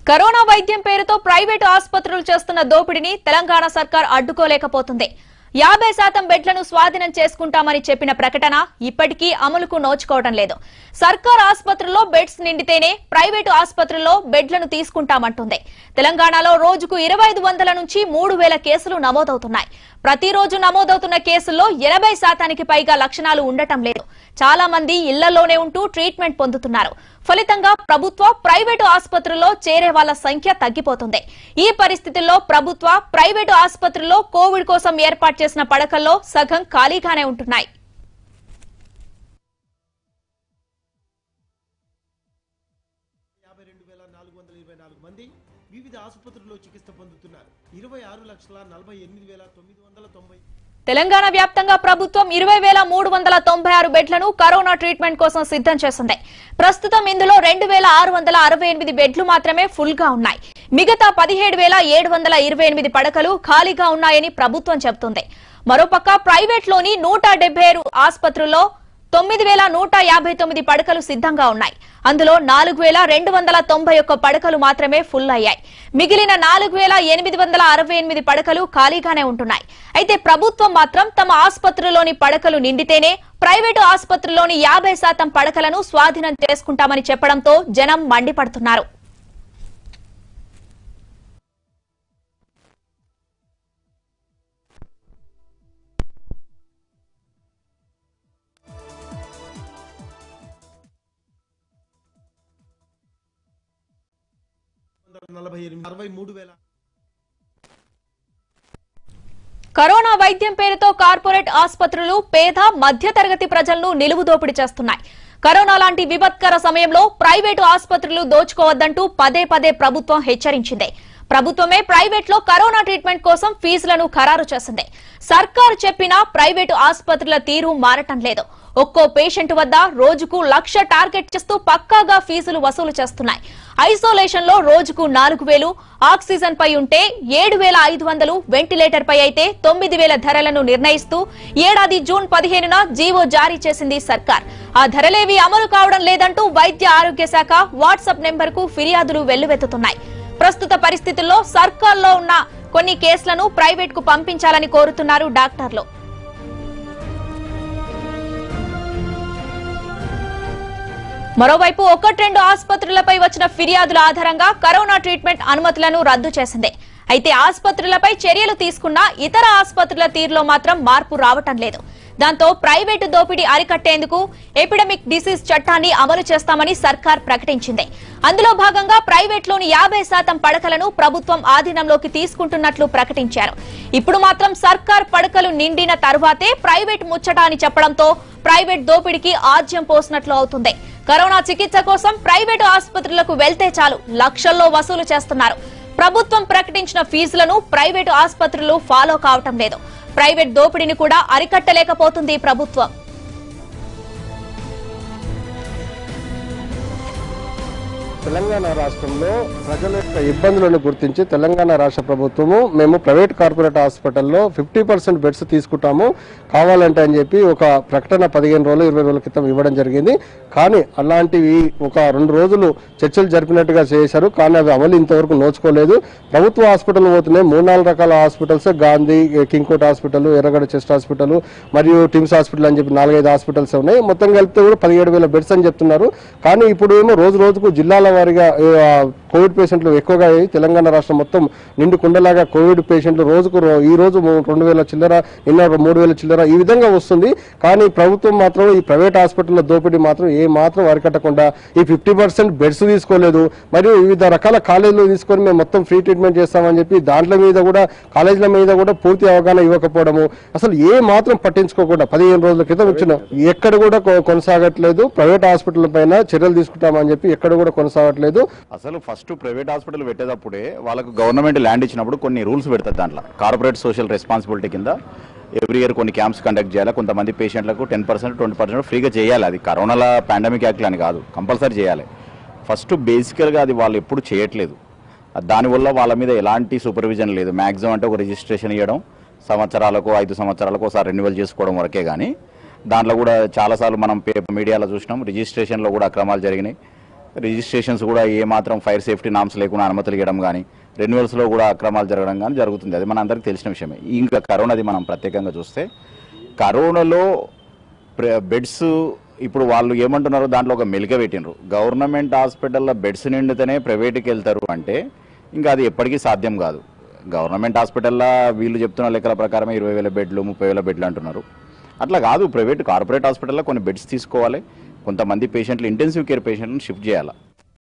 corona వైద్యం పేరుతో private ఆసుపత్రులు చేస్తున్న దోపిడీని తెలంగాణ సర్కార్ అడ్డుకోలేకపోతుంది యాభై శాతం బెడ్లను స్వాధీనం చేసుకుంటామని చెప్పిన ప్రకటన ఇప్పటికీ అమలుకు నోచుకోవడం లేదు సర్కార్ ఆసుపత్రుల్లో బెడ్స్ నిండితేనే ప్రైవేటు ఆసుపత్రుల్లో బెడ్లను తీసుకుంటామంటుంది తెలంగాణలో రోజుకు ఇరవై ఐదు వందల నుంచి మూడు వేల కేసులు నమోదవుతున్నాయి ప్రతిరోజు నమోదవుతున్న కేసుల్లో ఎనభై శాతానికి పైగా లక్షణాలు ఉండటం లేదు చాలా మంది ఇళ్లలోనే ఉంటూ ట్రీట్మెంట్ పొందుతున్నారు ఫలితంగా ప్రభుత్వ ప్రైవేటు ఆసుపత్రుల్లో చేరే వాళ్ల సంఖ్య తగ్గిపోతుంది ఈ పరిస్థితుల్లో ప్రభుత్వ ప్రైవేటు ఆసుపత్రుల్లో కోవిడ్ కోసం ఏర్పాటు చేసిన పడకల్లో సగం ఖాళీగానే ఉంటున్నాయి యాభై రెండు వేల నాలుగు వందల ఇరవై నాలుగు మంది వివిధ ఆసుపత్రుల్లో చికిత్స పొందుతున్నారు ఇరవై ఆరు లక్షల నలభై ఎనిమిది వేల తొమ్మిది వందల తొంభై తెలంగాణ వ్యాప్తంగా ప్రభుత్వం ఇరవై వేల మూడు వందల తొంభై ఆరు బెడ్లను కరోనా ట్రీట్మెంట్ కోసం సిద్ధం చేసింది ప్రస్తుతం ఇందులో రెండు వేల ఆరు వందల అరవై ఎనిమిది బెడ్లు మాత్రమే ఫుల్ గా ఉన్నాయి మిగతా పదిహేడు వేల ఏడు వందల ఇరవై ఎనిమిది పడకలు ఖాళీగా ఉన్నాయని ప్రభుత్వం చెబుతుంది మరోపక్క ప్రైవేట్లోని నూట డెబ్బై ఆరు ఆసుపత్రుల్లో తొమ్మిది వేల నూట యాభై తొమ్మిది పడకలు సిద్ధంగా ఉన్నాయి అందులో నాలుగు వేల రెండు వందల తొంభై ఒక్క పడకలు మాత్రమే ఫుల్ అయ్యాయి మిగిలిన నాలుగు వేల ఎనిమిది వందల అరవై ఎనిమిది పడకలు ఖాళీగానే ఉంటున్నాయి అయితే ప్రభుత్వం మాత్రం తమ ఆసుపత్రిలోని పడకలు నిండితేనే ప్రైవేటు ఆసుపత్రిలోని యాభై శాతం పడకలను స్వాధీనం చేసుకుంటామని చెప్పడంతో జనం మండిపడుతున్నారు వందల నలభై ఎనిమిది అరవై మూడు వేల కరోనా వైద్యం పేరుతో కార్పొరేట్ ఆసుపత్రులు పేద మధ్యతరగతి ప్రజలను నిలువు దోపిడీ చేస్తున్నాయి కరోనా లాంటి విపత్కర సమయంలో ప్రైవేటు ఆసుపత్రులు దోచుకోవద్దంటూ పదే పదే ప్రభుత్వం హెచ్చరించింది ప్రభుత్వమే ప్రైవేట్ లో కరోనా ట్రీట్మెంట్ కోసం ఫీజులను ఖరారు చేసింది సర్కారు చెప్పినా ప్రైవేటు ఆసుపత్రుల తీరు మారటం లేదు ఒక్కో పేషెంట్ వద్ద రోజుకు లక్ష టార్గెట్ చేస్తూ పక్కాగా ఫీజులు వసూలు చేస్తున్నాయి ఐసోలేషన్ లో రోజుకు నాలుగు వేలు ఆక్సిజన్ పై ఉంటే ఏడు వేల ఐదు వందలు వెంటిలేటర్ పై అయితే తొమ్మిది వేల ధరలను నిర్ణయిస్తూ ఏడాది జూన్ పదిహేనున జీవో జారీ చేసింది సర్కార్ ఆ ధరలేవి అమలు కావడం లేదంటూ వైద్య ఆరోగ్య శాఖ వాట్సాప్ నెంబర్ కు ఫిర్యాదులు వెల్లువెత్తుతున్నాయి ప్రస్తుత పరిస్థితుల్లో సర్కార్లో ఉన్న కొన్ని కేసులను ప్రైవేట్ కు పంపించాలని కోరుతున్నారు డాక్టర్లు మరోవైపు ఒకటి రెండు ఆసుపత్రులపై వచ్చిన ఫిర్యాదుల ఆధారంగా కరోనా ట్రీట్మెంట్ అనుమతులను రద్దు చేసింది అయితే ఆసుపత్రులపై చర్యలు తీసుకున్నా ఇతర ఆసుపత్రుల తీరులో మాత్రం మార్పు రావటం లేదు దాంతో ప్రైవేటు దోపిడీ అరికట్టేందుకు ఎపిడమిక్ డిసీజ్ చట్టాన్ని అమలు చేస్తామని సర్కార్ ప్రకటించింది అందులో భాగంగా ప్రైవేట్లోని యాభై శాతం పడకలను ప్రభుత్వం ఆధీనంలోకి తీసుకుంటున్నట్లు ప్రకటించారు ఇప్పుడు మాత్రం సర్కార్ పడకలు నిండిన తరువాతే ప్రైవేట్ ముచ్చట అని చెప్పడంతో ప్రైవేట్ దోపిడీకి ఆజ్యం పోసినట్లు అవుతుంది కరోనా చికిత్స కోసం ప్రైవేటు ఆసుపత్రులకు వెళ్తే చాలు లక్షల్లో వసూలు చేస్తున్నారు ప్రభుత్వం ప్రకటించిన ఫీజులను ప్రైవేటు ఆసుపత్రులు ఫాలో కావటం లేదు ప్రైవేట్ దోపిడీని కూడా అరికట్టలేకపోతుంది ప్రభుత్వం తెలంగాణ రాష్ట్రంలో ప్రజల యొక్క ఇబ్బందులను గుర్తించి తెలంగాణ రాష్ట్ర ప్రభుత్వము మేము ప్రైవేట్ కార్పొరేట్ హాస్పిటల్లో ఫిఫ్టీ పర్సెంట్ బెడ్స్ తీసుకుంటాము కావాలంటే అని చెప్పి ఒక ప్రకటన పదిహేను రోజులు ఇరవై రోజుల క్రితం ఇవ్వడం జరిగింది కానీ అలాంటివి ఒక రెండు రోజులు చర్చలు జరిపినట్టుగా చేశారు కానీ అవి అమలు ఇంతవరకు నోచుకోలేదు ప్రభుత్వ హాస్పిటల్ పోతున్నాయి మూడు నాలుగు రకాల hospitals Gandhi Kingkoti hospital Erragadda chest hospital మరియు టిమ్స్ హాస్పిటల్ అని చెప్పి నాలుగైదు హాస్పిటల్స్ ఉన్నాయి మొత్తం కలిపితే కూడా పదిహేడు వేల బెడ్స్ అని చెప్తున్నారు కానీ ఇప్పుడు ఏమో రోజు రోజుకు జిల్లాల వారీగా ఆ, కోవిడ్ పేషెంట్లు ఎక్కువగా అయ్యి తెలంగాణ రాష్ట్రం మొత్తం నిండు కుండలాగా కోవిడ్ పేషెంట్లు రోజుకు రో- ఈ రోజు మూ- రెండు వేల చిల్లర నిన్న మూడు వేల చిల్లర ఈ విధంగా వస్తుంది కానీ ప్రభుత్వం మాత్రం ఈ ప్రైవేట్ హాస్పిటల్ దోపిడీ మాత్రం ఏ మాత్రం అరికట్టకుండా ఈ ఫిఫ్టీ పర్సెంట్ బెడ్స్ తీసుకోలేదు మరియు వివిధ రకాల కాలేజీలు తీసుకొని మేము మొత్తం ఫ్రీ ట్రీట్మెంట్ చేస్తామని చెప్పి దాంట్ల మీద కూడా కాలేజీల మీద కూడా పూర్తి అవగాహన ఇవ్వకపోవడము అసలు ఏ మాత్రం పట్టించుకోకుండా పదిహేను రోజుల క్రితం ఇచ్చిన ఎక్కడ కూడా కొ- కొనసాగట్లేదు ప్రైవేట్ హాస్పిటల్ పైన చర్యలు తీసుకుంటామని చెప్పి ఎక్కడ కూడా కొనసాగట్లేదు అసలు ఫస్ట్ ప్రైవేట్ హాస్పిటల్ పెట్టేటప్పుడే వాళ్ళకు గవర్నమెంట్ ల్యాండ్ ఇచ్చినప్పుడు కొన్ని రూల్స్ పెడతారు దాంట్లో కార్పొరేట్ సోషల్ రెస్పాన్సిబిలిటీ కింద ఎవ్రీ ఇయర్ కొన్ని క్యాంప్స్ కండక్ట్ చేయాలి కొంతమంది పేషెంట్లకు టెన్ పర్సెంట్ ట్వంటీ పర్సెంట్ ఫ్రీగా చేయాలి అది కరోనాల పాండమిక్ యాక్ట్ అని కాదు కంపల్సరీ చేయాలి ఫస్ట్ బేసికల్గా అది వాళ్ళు ఎప్పుడు చేయట్లేదు దానివల్ల వాళ్ళ మీద ఎలాంటి సూపర్విజన్ లేదు మ్యాక్సిమం అంటే ఒక రిజిస్ట్రేషన్ ఇవ్వడం సంవత్సరాలకు ఐదు సంవత్సరాలకు ఒకసారి రెన్యువల్ చేసుకోవడం వరకే కానీ దాంట్లో కూడా చాలాసార్లు మనం పేపర్ మీడియాలో చూసినాం రిజిస్ట్రేషన్లో కూడా అక్రమాలు జరిగినాయి రిజిస్ట్రేషన్స్ కూడా ఏ మాత్రం ఫైర్ సేఫ్టీ నామ్స్ లేకుండా అనుమతులు ఇవ్వడం కానీ రెన్యువల్స్లో కూడా అక్రమాలు జరగడం కానీ జరుగుతుంది అది మన అందరికీ తెలిసిన విషయమే ఇంకా కరోనాది మనం ప్రత్యేకంగా చూస్తే కరోనాలో బెడ్స్ ఇప్పుడు వాళ్ళు ఏమంటున్నారు దాంట్లో ఒక మెలిక పెట్టినరు గవర్నమెంట్ హాస్పిటల్లో బెడ్స్ నిండితేనే ప్రైవేట్కి వెళ్తారు అంటే ఇంకా అది ఎప్పటికీ సాధ్యం కాదు గవర్నమెంట్ హాస్పిటల్లో వీళ్ళు చెప్తున్న లెక్కల ప్రకారం ఇరవై వేల బెడ్లు ముప్పై వేల బెడ్లు అంటున్నారు అట్లా కాదు ప్రైవేట్ కార్పొరేట్ హాస్పిటల్లో కొన్ని బెడ్స్ తీసుకోవాలి కొంతమంది పేషెంట్లు ఇంటెన్సివ్ కేర్ పేషెంట్లను షిఫ్ట్ చేయాలి